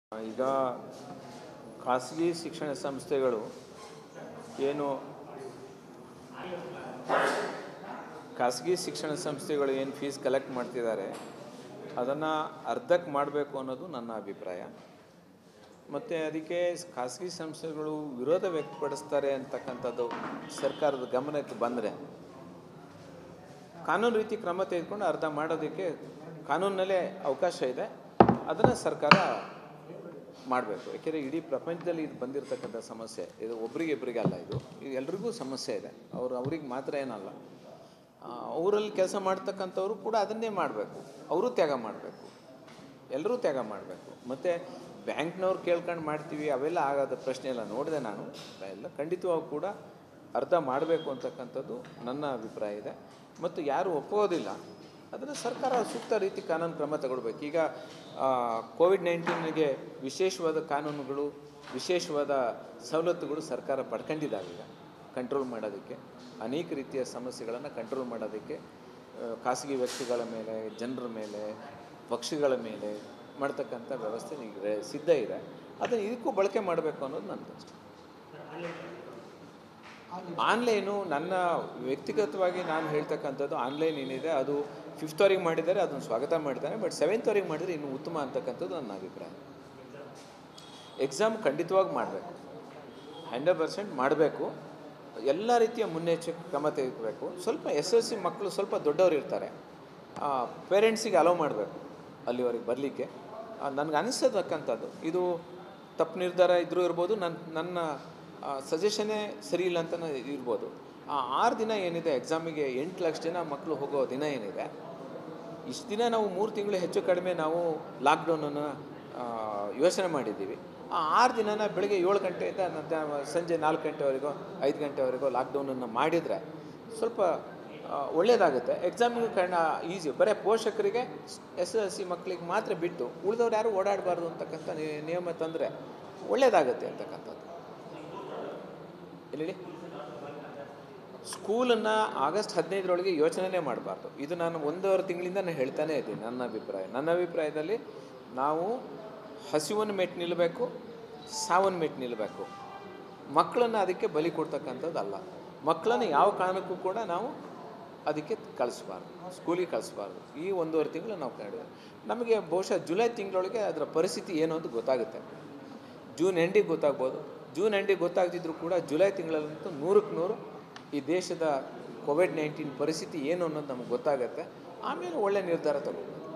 ಈಗ ಖಾಸಗಿ ಶಿಕ್ಷಣ ಸಂಸ್ಥೆಗಳು ಏನು ಖಾಸಗಿ ಶಿಕ್ಷಣ ಸಂಸ್ಥೆಗಳು ಏನು ಫೀಸ್ ಕಲೆಕ್ಟ್ ಮಾಡ್ತಿದ್ದಾರೆ ಅದನ್ನು ಅರ್ಧಕ್ಕೆ ಮಾಡಬೇಕು ಅನ್ನೋದು ನನ್ನ ಅಭಿಪ್ರಾಯ ಮತ್ತು ಅದಕ್ಕೆ ಖಾಸಗಿ ಸಂಸ್ಥೆಗಳು ವಿರೋಧ ವ್ಯಕ್ತಪಡಿಸ್ತಾರೆ ಅಂತಕ್ಕಂಥದ್ದು ಸರ್ಕಾರದ ಗಮನಕ್ಕೆ ಬಂದರೆ ಕಾನೂನು ರೀತಿ ಕ್ರಮ ತೆಗೆದುಕೊಂಡು ಅರ್ಧ ಮಾಡೋದಕ್ಕೆ ಕಾನೂನಿನಲ್ಲೇ ಅವಕಾಶ ಇದೆ ಅದನ್ನು ಸರ್ಕಾರ ಮಾಡಬೇಕು ಯಾಕೆಂದರೆ ಇಡೀ ಪ್ರಪಂಚದಲ್ಲಿ ಇದು ಬಂದಿರತಕ್ಕಂಥ ಸಮಸ್ಯೆ ಇದು ಒಬ್ರಿಗೆ ಇಬ್ಬರಿಗೆ ಅಲ್ಲ ಇದು ಇದು ಎಲ್ರಿಗೂ ಸಮಸ್ಯೆ ಇದೆ ಅವರು ಅವ್ರಿಗೆ ಮಾತ್ರ ಏನಲ್ಲ ಆ, ಅವರಲ್ಲಿ ಕೆಲಸ ಮಾಡ್ತಕ್ಕಂಥವ್ರು ಕೂಡ ಅದನ್ನೇ ಮಾಡಬೇಕು ಅವರು ತ್ಯಾಗ ಮಾಡಬೇಕು ಎಲ್ಲರೂ ತ್ಯಾಗ ಮಾಡಬೇಕು ಮತ್ತು ಬ್ಯಾಂಕ್ನವ್ರು ಕೇಳ್ಕೊಂಡು ಮಾಡ್ತೀವಿ ಅವೆಲ್ಲ ಆಗೋದ ಪ್ರಶ್ನೆ ಎಲ್ಲ ನೋಡಿದೆ ನಾನು ಎಲ್ಲ ಖಂಡಿತವಾಗೂ ಕೂಡ ಅರ್ಧ ಮಾಡಬೇಕು ಅಂತಕ್ಕಂಥದ್ದು ನನ್ನ ಅಭಿಪ್ರಾಯ ಇದೆ ಮತ್ತು ಯಾರು ಒಪ್ಪೋದಿಲ್ಲ ಅದನ್ನು ಸರ್ಕಾರ ಸೂಕ್ತ ರೀತಿ ಕಾನೂನು ಕ್ರಮ ತಗೊಳ್ಬೇಕು ಈಗ ಕೋವಿಡ್ ನೈನ್ಟೀನ್ಗೆ ವಿಶೇಷವಾದ ಕಾನೂನುಗಳು ವಿಶೇಷವಾದ ಸವಲತ್ತುಗಳು ಸರ್ಕಾರ ಪಡ್ಕೊಂಡಿದ್ದಾವೆ ಈಗ ಕಂಟ್ರೋಲ್ ಮಾಡೋದಕ್ಕೆ ಅನೇಕ ರೀತಿಯ ಸಮಸ್ಯೆಗಳನ್ನು ಕಂಟ್ರೋಲ್ ಮಾಡೋದಕ್ಕೆ ಆ, ಖಾಸಗಿ ವ್ಯಕ್ತಿಗಳ ಮೇಲೆ ಜನರ ಮೇಲೆ ಪಕ್ಷಿಗಳ ಮೇಲೆ ಮಾಡ್ತಕ್ಕಂಥ ವ್ಯವಸ್ಥೆ ಈಗ ರೆ- ಸಿದ್ಧ ಇದೆ ಅದನ್ನು ಇದಕ್ಕೂ ಬಳಕೆ ಮಾಡಬೇಕು ಅನ್ನೋದು ನಂದು ಅಷ್ಟೆ ಆನ್ಲೈನು ನನ್ನ ವ್ಯಕ್ತಿಗತವಾಗಿ ನಾನು ಹೇಳ್ತಕ್ಕಂಥದ್ದು ಆನ್ಲೈನ್ ಏನಿದೆ ಅದು ಫಿಫ್ತ್ವರೆಗೆ ಮಾಡಿದ್ದಾರೆ ಅದನ್ನು ಸ್ವಾಗತ ಮಾಡ್ತಾನೆ ಬಟ್ ಸೆವೆಂತ್ವರೆಗೆ ಮಾಡಿದರೆ ಇನ್ನೂ ಉತ್ತಮ ಅಂತಕ್ಕಂಥದ್ದು ನನ್ನ ಅಭಿಪ್ರಾಯ ಎಕ್ಸಾಮ್ ಖಂಡಿತವಾಗಿ ಮಾಡಬೇಕು ಹಂಡ್ರೆಡ್ ಪರ್ಸೆಂಟ್ ಮಾಡಬೇಕು ಎಲ್ಲ ರೀತಿಯ ಮುನ್ನೆಚ್ಚರಿಕೆ ಕ್ರಮ ತೆಗೆದುಕೋಬೇಕು ಸ್ವಲ್ಪ ಎಸ್ ಎಲ್ ಸಿ ಮಕ್ಕಳು ಸ್ವಲ್ಪ ದೊಡ್ಡವರು ಇರ್ತಾರೆ ಪೇರೆಂಟ್ಸಿಗೆ ಅಲೋ ಮಾಡಬೇಕು ಅಲ್ಲಿವರೆಗೆ ಬರಲಿಕ್ಕೆ ನನಗೆ ಅನಿಸ್ತಕ್ಕಂಥದ್ದು ಇದು ತಪ್ಪು ನಿರ್ಧಾರ ಇದ್ರೂ ಇರ್ಬೋದು ನನ್ನ ನನ್ನ ಸಜೆಷನ್ನೇ ಸರಿ ಇಲ್ಲ ಅಂತ ಇರ್ಬೋದು ಆ ಆರು ದಿನ ಏನಿದೆ ಎಕ್ಸಾಮಿಗೆ ಎಂಟು ಲಕ್ಷ ಜನ ಮಕ್ಕಳು ಹೋಗೋ ದಿನ ಏನಿದೆ ಇಷ್ಟು ದಿನ ನಾವು ಮೂರು ತಿಂಗಳು ಹೆಚ್ಚು ಕಡಿಮೆ ನಾವು ಲಾಕ್ಡೌನನ್ನು ಯೋಚನೆ ಮಾಡಿದ್ದೀವಿ ಆ ಆರು ದಿನನ ಬೆಳಗ್ಗೆ ಏಳು ಗಂಟೆಯಿಂದ ಮಧ್ಯಾಹ್ನ ಸಂಜೆ ನಾಲ್ಕು ಗಂಟೆವರೆಗೂ ಐದು ಗಂಟೆವರೆಗೂ ಲಾಕ್ಡೌನನ್ನು ಮಾಡಿದರೆ ಸ್ವಲ್ಪ ಆ, ಒಳ್ಳೆಯದಾಗುತ್ತೆ ಎಕ್ಸಾಮಿಗೂ ಕಣ್ಣ ಈಸಿ ಬರೀ ಪೋಷಕರಿಗೆ ಎಸ್ ಎಲ್ ಸಿ ಮಕ್ಕಳಿಗೆ ಮಾತ್ರ ಬಿಟ್ಟು ಉಳಿದವ್ರು ಯಾರು ಓಡಾಡಬಾರ್ದು ಅಂತಕ್ಕಂಥ ನಿ- ನಿಯಮ ತಂದರೆ ಒಳ್ಳೆಯದಾಗುತ್ತೆ ಅಂತಕ್ಕಂಥದ್ದು ಎಲ್ಲಿ ಹೇಳಿ ಸ್ಕೂಲನ್ನು ಆಗಸ್ಟ್ ಹದಿನೈದರೊಳಗೆ ಯೋಚನೆನೇ ಮಾಡಬಾರ್ದು ಇದು ನಾನು ಒಂದೂವರೆ ತಿಂಗಳಿಂದ ನಾನು ಹೇಳ್ತಾನೆ ಇದ್ದೀನಿ ನನ್ನ ಅಭಿಪ್ರಾಯ ನನ್ನ ಅಭಿಪ್ರಾಯದಲ್ಲಿ ನಾವು ಹಸಿವನ್ನು ಮೆಟ್ಟು ನಿಲ್ಲಬೇಕು ಸಾವನ್ನು ಮೆಟ್ಟು ನಿಲ್ಲಬೇಕು ಮಕ್ಕಳನ್ನು ಅದಕ್ಕೆ ಬಲಿ ಕೊಡ್ತಕ್ಕಂಥದ್ದು ಅಲ್ಲ ಮಕ್ಕಳನ್ನು ಯಾವ ಕಾರಣಕ್ಕೂ ಕೂಡ ನಾವು ಅದಕ್ಕೆ ಕಳಿಸ್ಬಾರ್ದು ಸ್ಕೂಲಿಗೆ ಕಳಿಸ್ಬಾರ್ದು ಈ ಒಂದೂವರೆ ತಿಂಗಳು ನಾವು ಕಂಡಿದ್ದೀವಿ ನಮಗೆ ಬಹುಶಃ ಜುಲೈ ತಿಂಗಳೊಳಗೆ ಅದರ ಪರಿಸ್ಥಿತಿ ಏನು ಅಂತ ಗೊತ್ತಾಗುತ್ತೆ ಜೂನ್ ಎಂಡಿಗೆ ಗೊತ್ತಾಗ್ಬೋದು ಜೂನ್ ಎಂಡಿಗೆ ಗೊತ್ತಾಗ್ತಿದ್ರು ಕೂಡ ಜುಲೈ ತಿಂಗಳಲ್ಲಂತೂ ನೂರಕ್ಕೆ ನೂರು ಈ ದೇಶದ ಕೋವಿಡ್ ನೈನ್ಟೀನ್ ಪರಿಸ್ಥಿತಿ ಏನು ಅನ್ನೋದು ನಮಗೆ ಗೊತ್ತಾಗುತ್ತೆ ಆಮೇಲೆ ಒಳ್ಳೆ ನಿರ್ಧಾರ ತಗೋಬೋದು